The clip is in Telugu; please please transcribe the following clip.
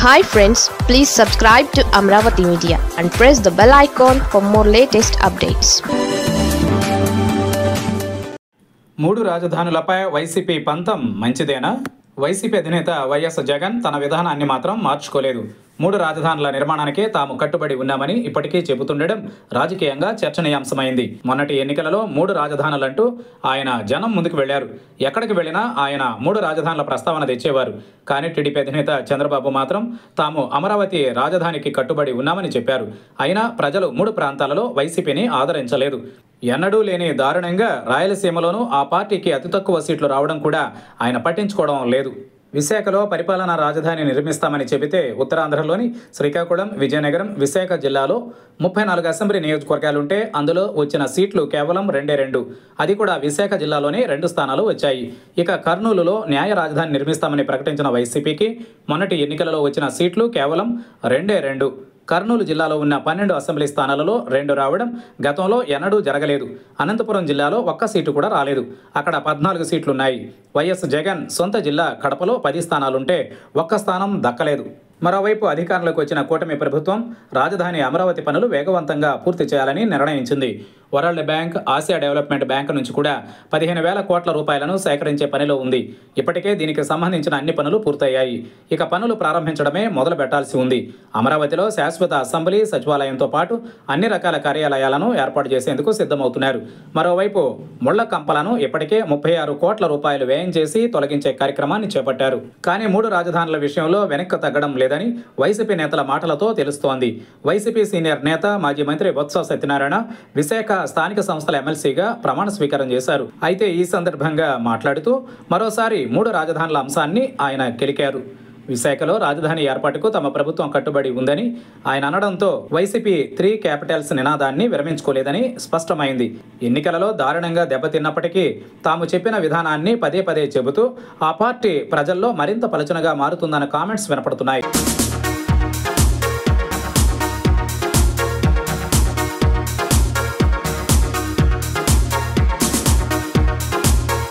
hi friends please subscribe to Amaravati media and press the bell icon for more latest updates మూడు రాజధానులపై వైసీపీ పంతం మంచిదేనా వైసీపీ అధినేత వైఎస్ జగన్ తన విధానాన్ని మాత్రం మార్చుకోలేదు మూడు రాజధానుల నిర్మాణానికే తాము కట్టుబడి ఉన్నామని ఇప్పటికీ చెబుతుండడం రాజకీయంగా చర్చనీయాంశమైంది మొన్నటి ఎన్నికలలో మూడు రాజధానులంటూ ఆయన జనం ముందుకు వెళ్లారు ఎక్కడికి వెళ్ళినా ఆయన మూడు రాజధానుల ప్రస్తావన తెచ్చేవారు కానీ టీడీపీ అధినేత చంద్రబాబు మాత్రం తాము అమరావతి రాజధానికి కట్టుబడి ఉన్నామని చెప్పారు అయినా ప్రజలు మూడు ప్రాంతాలలో వైసీపీని ఆదరించలేదు ఎన్నడూ లేని దారుణంగా రాయలసీమలోనూ ఆ పార్టీకి అతి తక్కువ సీట్లు రావడం కూడా ఆయన పట్టించుకోవడం లేదు విశాఖలో పరిపాలనా రాజధాని నిర్మిస్తామని చెబితే ఉత్తరాంధ్రలోని శ్రీకాకుళం విజయనగరం విశాఖ జిల్లాలో ముప్పై నాలుగు అసెంబ్లీ నియోజకవర్గాలుంటే అందులో వచ్చిన సీట్లు కేవలం రెండే రెండు అది కూడా విశాఖ జిల్లాలోనే రెండు స్థానాలు వచ్చాయి ఇక కర్నూలులో న్యాయ రాజధాని నిర్మిస్తామని ప్రకటించిన వైసీపీకి మొన్నటి ఎన్నికలలో వచ్చిన సీట్లు కేవలం రెండే రెండు కర్నూలు జిల్లాలో ఉన్న పన్నెండు అసెంబ్లీ స్థానాలలో రెండు రావడం గతంలో ఎన్నడూ జరగలేదు అనంతపురం జిల్లాలో ఒక్క సీటు కూడా రాలేదు అక్కడ పద్నాలుగు సీట్లున్నాయి వైఎస్ జగన్ సొంత జిల్లా కడపలో పది స్థానాలుంటే ఒక్క స్థానం దక్కలేదు మరోవైపు అధికారంలోకి వచ్చిన కూటమి ప్రభుత్వం రాజధాని అమరావతి పనులు వేగవంతంగా పూర్తి చేయాలని నిర్ణయించింది world bank Asia development bank నుంచి కూడా పదిహేను వేల కోట్ల రూపాయలను సేకరించే పనిలో ఉంది ఇప్పటికే దీనికి సంబంధించిన అన్ని పనులు పూర్తయ్యాయి ఇక పనులు ప్రారంభించడమే మొదలు పెట్టాల్సి ఉంది అమరావతిలో శాశ్వత అసెంబ్లీ సచివాలయంతో పాటు అన్ని రకాల కార్యాలయాలను ఏర్పాటు చేసేందుకు సిద్ధమవుతున్నారు మరోవైపు ముళ్ల కంపలను ఇప్పటికే ముప్పై ఆరు కోట్ల రూపాయలు వ్యయం చేసి తొలగించే కార్యక్రమాన్ని చేపట్టారు కానీ మూడు రాజధానుల విషయంలో వెనక్కి తగ్గడం లేదని వైసీపీ నేతల మాటలతో తెలుస్తోంది వైసీపీ సీనియర్ నేత మాజీ మంత్రి బొత్స సత్యనారాయణ విశాఖ స్థానిక సంస్థల ఎమ్మెల్సీగా ప్రమాణ స్వీకారం చేశారు అయితే ఈ సందర్భంగా మాట్లాడుతూ మరోసారి మూడు రాజధానుల అంశాన్ని ఆయన కెలికారు విశాఖలో రాజధాని ఏర్పాటుకు తమ ప్రభుత్వం కట్టుబడి ఉందని ఆయన అనడంతో వైసీపీ త్రీ క్యాపిటల్స్ నినాదాన్ని విరమించుకోలేదని స్పష్టమైంది ఎన్నికలలో దారుణంగా దెబ్బతిన్నప్పటికీ తాము చెప్పిన విధానాన్ని పదే పదే చెబుతూ ఆ పార్టీ ప్రజల్లో మరింత పలుచనగా మారుతుందన్న కామెంట్స్ వినపడుతున్నాయి